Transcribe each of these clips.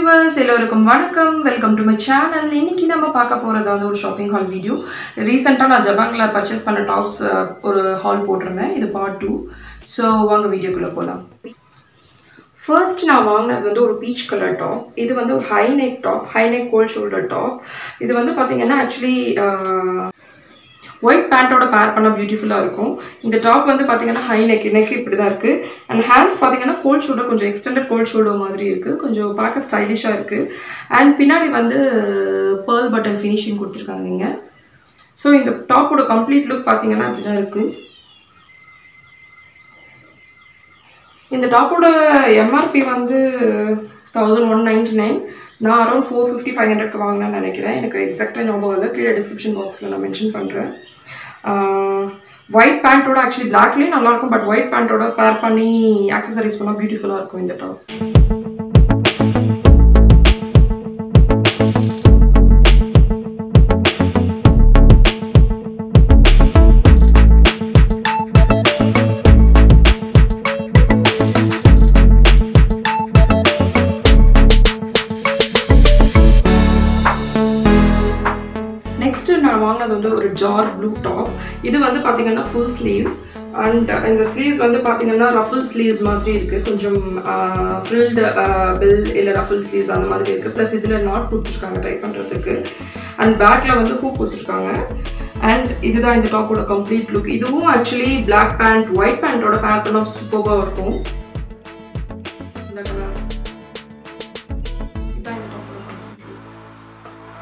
Viewers எல்லோருக்கும் வணக்கம் welcome to my channel இன்னைக்கு நம்ம பார்க்க போகிறது வந்து ஒரு ஷாப்பிங் ஹால் வீடியோ ரீசெண்டாக நான் ஜபாங்கில் பர்ச்சேஸ் பண்ண டாப்ஸ் ஒரு ஹால் போட்டிருந்தேன் இது பார்ட் டூ ஸோ வாங்க வீடியோக்குள்ளே போகலாம் ஃபர்ஸ்ட் நான் வாங்கினது வந்து ஒரு பீச் கலர் டாப் இது வந்து ஒரு high neck top high neck cold shoulder top இது வந்து பார்த்தீங்கன்னா ஆக்சுவலி ஒயிட் பேண்ட்டோட பேர் பண்ணால் பியூட்டிஃபுல்லாக இருக்கும் இந்த டாப் வந்து பார்த்தீங்கன்னா ஹை நெக் நெக் இப்படி தான் இருக்குது அண்ட் ஹேண்ட்ஸ் பார்த்தீங்கன்னா கோல்ட் ஷோல்டர் கொஞ்சம் எக்ஸ்டெண்டட் கோல்ட் ஷோல்டர் மாதிரி இருக்குது கொஞ்சம் பார்க்க ஸ்டைலிஷாக இருக்குது அண்ட் பின்னாடி வந்து பேர்ல் பட்டன் ஃபினிஷிங் கொடுத்துருக்காங்க இங்கே ஸோ இந்த டாப்போட கம்ப்ளீட் லுக் பார்த்தீங்கன்னா அப்படிதான் இருக்குது இந்த டாப்போட எம்ஆர்பி வந்து தௌசண்ட் ஒன் நைன்டி நைன் நான் அரௌண்ட் ஃபோர் ஃபிஃப்டி ஃபைவ் ஹண்ட்ரட்க்கு வாங்கினேன்னு நினைக்கிறேன் எனக்கு எக்ஸாக்டாக ஞாபகம் இல்லை கீழே டிஸ்கிரிப்ஷன் பாக்ஸில் நான் மென்ஷன் பண்ணுறேன் ஒயிட் பேண்ட்டோட ஆக்சுவலி பிளாக்லேயும் நல்லாயிருக்கும் பட் ஒயிட் பேண்ட்டோட பேர் பண்ணி ஆக்சசரிஸ் பண்ணால் பியூட்டிஃபுல்லாக இருக்கும் இந்த டாப் நெக்ஸ்ட் நான் வாங்கினது வந்து ஒரு ஜார் ப்ளூ டாப் இது வந்து பார்த்தீங்கன்னா ஃபுல் ஸ்லீவ்ஸ் அண்ட் இந்த ஸ்லீவ்ஸ் வந்து பார்த்தீங்கன்னா ரஃபுல் ஸ்லீவ்ஸ் மாதிரி இருக்குது கொஞ்சம் ஃபில்டு பில் இல்லை ரஃபுல் ஸ்லீவ்ஸ் அந்த மாதிரி இருக்குது ப்ளஸ் இதில் நாட் கொடுத்துருக்காங்க ட்ரை பண்ணுறதுக்கு அண்ட் பேக்கில் வந்து ஹூ கொடுத்துருக்காங்க அண்ட் இதுதான் இந்த டாப்போட கம்ப்ளீட் லுக் இதுவும் ஆக்சுவலி பிளாக் பேண்ட் ஒயிட் பேண்ட்டோட பேட்டர்ன் சூப்பராக இருக்கும் இந்த கலர் இதான் இந்த டாப்போட complete look.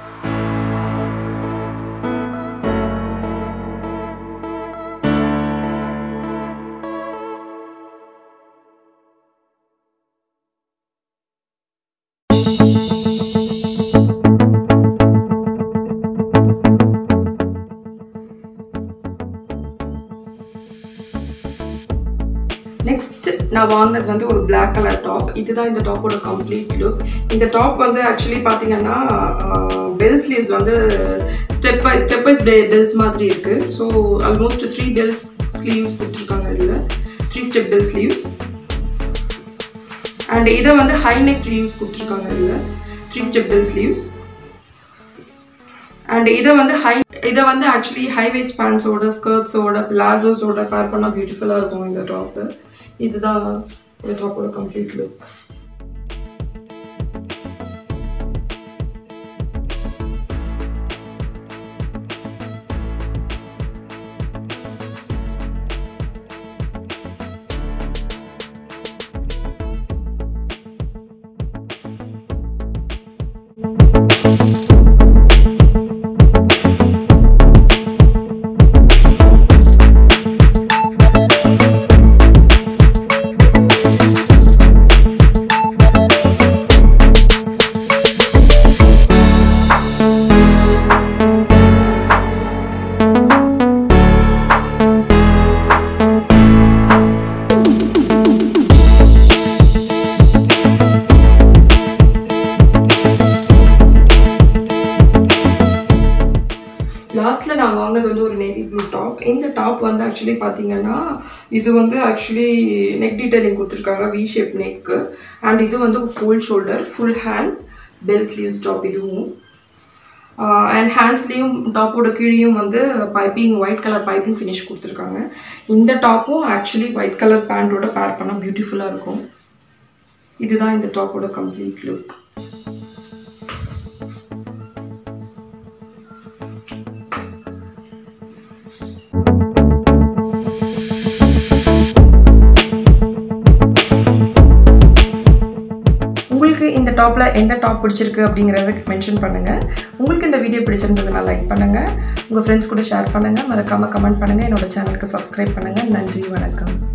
நெக்ஸ்ட் நான் வாங்கினது வந்து ஒரு பிளாக் கலர் டாப் இதுதான் இந்த டாப்போட கம்ப்ளீட் லுக் இந்த டாப் வந்து ஆக்சுவலி பார்த்தீங்கன்னா பெல் ஸ்லீவ்ஸ் வந்து step by step by bells மாதிரி இருக்குது so almost three bells sleeves கொடுத்துருக்காங்க இதில் three step bell sleeves and இதை வந்து ஹை நெக் ஸ்லீவ்ஸ் கொடுத்துருக்காங்க இதில் three step bell sleeves and இதை வந்து ஹை இதை வந்து ஆக்சுவலி ஹைவேஸ் பேண்ட்ஸோட ஸ்கர்ட்ஸோட பிளாசோஸோட பேர் பண்ணால் பியூட்டிஃபுல்லாக இருக்கும் இந்த டாப்பு இதுதான் இந்த டாப்போட கம்ப்ளீட் லுக் லாஸ்ட்டில் நான் வாங்கினது வந்து ஒரு நேவி ப்ளூ டாப் இந்த டாப் வந்து ஆக்சுவலி பார்த்தீங்கன்னா இது வந்து ஆக்சுவலி நெக் டீட்டெயிலிங் கொடுத்துருக்காங்க வி ஷேப் நெக்கு அண்ட் இது வந்து full shoulder full hand bell sleeves top இதுவும் அண்ட் ஹேண்ட்ஸ்லேயும் டாப்போட கீழேயும் வந்து piping white colour piping finish கொடுத்துருக்காங்க இந்த டாப்பும் ஆக்சுவலி ஒயிட் கலர் பேண்ட்டோட பேர் பண்ணால் பியூட்டிஃபுல்லாக இருக்கும் இதுதான் இந்த டாப்போட கம்ப்ளீட் லுக் உங்களுக்கு இந்த டாப்பில் எந்த டாப் பிடிச்சிருக்கு அப்படிங்கிறத மென்ஷன் பண்ணுங்கள் உங்களுக்கு இந்த வீடியோ பிடிச்சிருந்ததுனா லைக் பண்ணுங்கள் உங்கள் ஃப்ரெண்ட்ஸ் கூட ஷேர் பண்ணுங்கள் மறக்காமல் கமெண்ட் பண்ணுங்கள் என்னோட சேனலுக்கு சப்ஸ்கிரைப் பண்ணுங்கள் நன்றி வணக்கம்